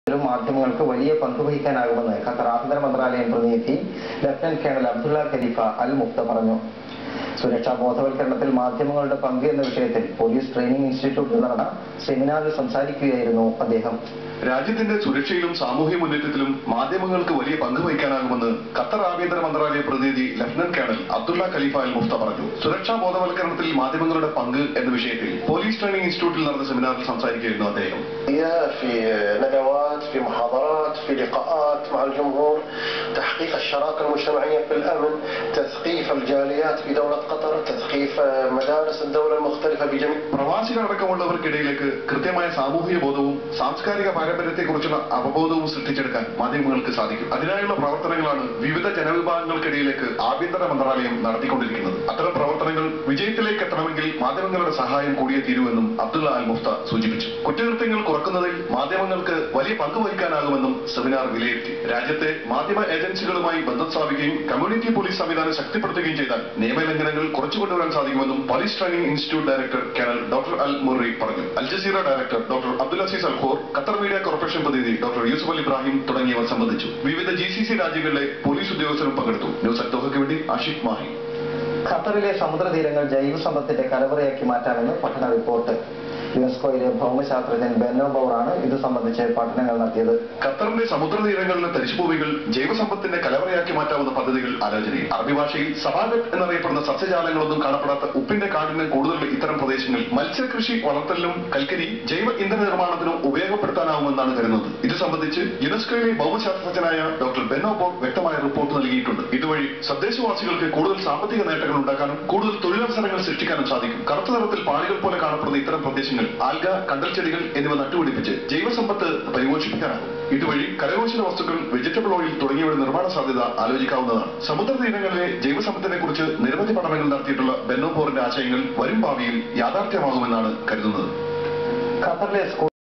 ലും മാധ്യമങ്ങൾക്ക് വലിയ പങ്ക് വഹിക്കാനാകുമെന്ന് ഖത്തർ ആഭ്യന്തര മന്ത്രാലയം പ്രതിനിധി lieutenant colonel Abdullah Khalifa Al Mukta പറഞ്ഞു സുരക്ഷാ ബോധവൽക്കരണത്തിൽ മാധ്യമങ്ങളുടെ പങ്ക് എന്ന വിഷയത്തിൽ പോലീസ് ട്രെയിനിംഗ് ഇൻസ്റ്റിറ്റ്യൂട്ടിൽ നടന്ന സെമിനാറിൽ സംസാരിക്കുകയായിരുന്നു അദ്ദേഹം രാജ്യത്തിന്റെ സുരക്ഷയിലും സാമൂഹ്യ മുന്നേറ്റത്തിലും മാധ്യമങ്ങൾക്ക് വലിയ പങ്ക് വഹിക്കാനാകുമെന്ന് ഖത്തർ ആഭ്യന്തര മന്ത്രാലയ പ്രതിനിധി lieutenant colonel Abdullah Khalifa Al Mufta പറഞ്ഞു സുരക്ഷാ ബോധവൽക്കരണത്തിൽ മാധ്യമങ്ങളുടെ പങ്ക് എന്ന വിഷയത്തിൽ പോലീസ് ട്രെയിനിംഗ് ഇൻസ്റ്റിറ്റ്യൂട്ടിൽ നടന്ന സെമിനാറിൽ സംസാരിക്കുകയായിരുന്നു അദ്ദേഹം في ندوات في محاضرات في لقاءات مع الجمهور تحقيق الشراكة المجتمعية في الأمن تثقيف الجاليات في دولة قطر تثقيف مدارس الدولة المختلفة بجميع പ്രവാസികളടക്കമുള്ളവർക്കിടയിലേക്ക് കൃത്യമായ സാമൂഹിക ബോധവും സാംസ്കാരിക പാരമ്പര്യത്തെക്കുറിച്ചുള്ള അവബോധവും സൃഷ്ടിച്ചെടുക്കാൻ മാധ്യമങ്ങൾക്ക് സാധിക്കും അതിനായുള്ള പ്രവർത്തനങ്ങളാണ് വിവിധ ജനവിഭാഗങ്ങൾക്കിടയിലേക്ക് ആഭ്യന്തര മന്ത്രാലയം നടത്തിക്കൊണ്ടിരിക്കുന്നത് അത്തരം പ്രവർത്തനങ്ങൾ വിജയത്തിലേക്ക് എത്തണമെങ്കിൽ മാധ്യമങ്ങളുടെ സഹായം കൂടിയേ തീരുവെന്നും അബ്ദുള്ള അൽ മുഫ്ത സൂചിപ്പിച്ചു കുറ്റകൃത്യങ്ങൾ കുറക്കുന്നതിൽ മാധ്യമങ്ങൾക്ക് വലിയ പങ്ക് വഹിക്കാനാകുമെന്നും സെമിനാർ വിലയിരുത്തി രാജ്യത്തെ മാധ്യമ ഏജൻസികളുമായി ബന്ധം സ്ഥാപിക്കുകയും കമ്മ്യൂണിറ്റി പോലീസ് സംവിധാനം ശക്തിപ്പെടുത്തുകയും ചെയ്താൽ നിയമലംഘനങ്ങൾ കുറച്ചുകൊണ്ടുവരാൻ സാധിക്കുമെന്നും police training institute director colonel doctor Al Murri പറഞ്ഞു Al Jazeera director doctor Abdul Aziz Al Khor Qatar media corporation പ്രതിനിധി ഡോക്ടർ യൂസുഫ് അൽ ഇബ്രാഹിം തുടങ്ങിയവർ സംബന്ധിച്ചു വിവിധ ജി സി സി രാജ്യങ്ങളിലെ പോലീസ് ഉദ്യോഗസ്ഥരും പങ്കെടുത്തു ന്യൂസ് അക്തോഹയ്ക്ക് വേണ്ടി ആഷിഖ് മാഹി ഖത്തറിലെ സമുദ്രതീരങ്ങൾ ജൈവസമ്പത്തിന്റെ കലവറയാക്കി മാറ്റാമെന്ന് പഠന റിപ്പോർട്ട് യുനെസ്കോയിലെ ഭൗമശാസ്ത്രജ്ഞൻ ബെന്നോ ബൗറാണ് ഇത് സംബന്ധിച്ച് പഠനങ്ങൾ നടത്തിയത് ഖത്തറിന്റെ സമുദ്രതീരങ്ങളിലെ തരിശുഭൂമികൾ ജൈവസമ്പത്തിന്റെ കലവറയാക്കി മാറ്റാവുന്ന പദ്ധതികൾ ആലോചനയിൽ അറബി ഭാഷയിൽ സബാഗറ്റ് എന്നറിയപ്പെടുന്ന സസ്യജാലങ്ങളൊന്നും കാണപ്പെടാത്ത ഉപ്പിന്റെ കാഠിന്യം കൂടുതലുള്ള ഇത്തരം പ്രദേശങ്ങൾ മത്സ്യകൃഷി വളർത്തലിനും കൽക്കരി ജൈവ ഇന്ധന നിർമ്മാണത്തിനും ഉപയോഗപ്പെടുത്താനാവുമെന്നാണ് കരുതുന്നത് ഇത് സംബന്ധിച്ച് യുനെസ്കോയിലെ ഭൗമശാസ്ത്രജ്ഞനായ ഡോക്ടർ ബെന്നോബോ വ്യക്തമായ റിപ്പോർട്ട് നൽകിയിട്ടുണ്ട് ഇതുവഴി തദ്ദേശവാസികൾക്ക് കൂടുതൽ സാമ്പത്തിക നേട്ടങ്ങൾ ഉണ്ടാക്കാനും കൂടുതൽ തൊഴിലവസരങ്ങൾ സൃഷ്ടിക്കാനും സാധിക്കും കറുത്ത നിറത്തിൽ പാളികൾ പോലെ കാണപ്പെടുന്ന ഇത്തരം പ്രദേശങ്ങൾ ആൽഗ കണ്ടൽ ചെടികൾ എന്നിവ നട്ടുപിടിപ്പിച്ച് ജൈവസമ്പത്ത് പരിപോഷിപ്പിക്കാനാകും ഇതുവഴി കരകൗശല വസ്തുക്കൾ വെജിറ്റബിൾ ഓയിൽ തുടങ്ങിയവയുടെ നിർമ്മാണ സാധ്യത ആലോചിക്കാവുന്നതാണ് സമുദ്രതീരങ്ങളിലെ ജൈവസമ്പത്തിനെ കുറിച്ച് നിരവധി പഠനങ്ങൾ നടത്തിയിട്ടുള്ള ബെന്നോപോറിന്റെ ആശയങ്ങൾ വരും ഭാവിയിൽ യാഥാർത്ഥ്യമാകുമെന്നാണ് കരുതുന്നത് ഖത്തറിലെ സ്കൂൾ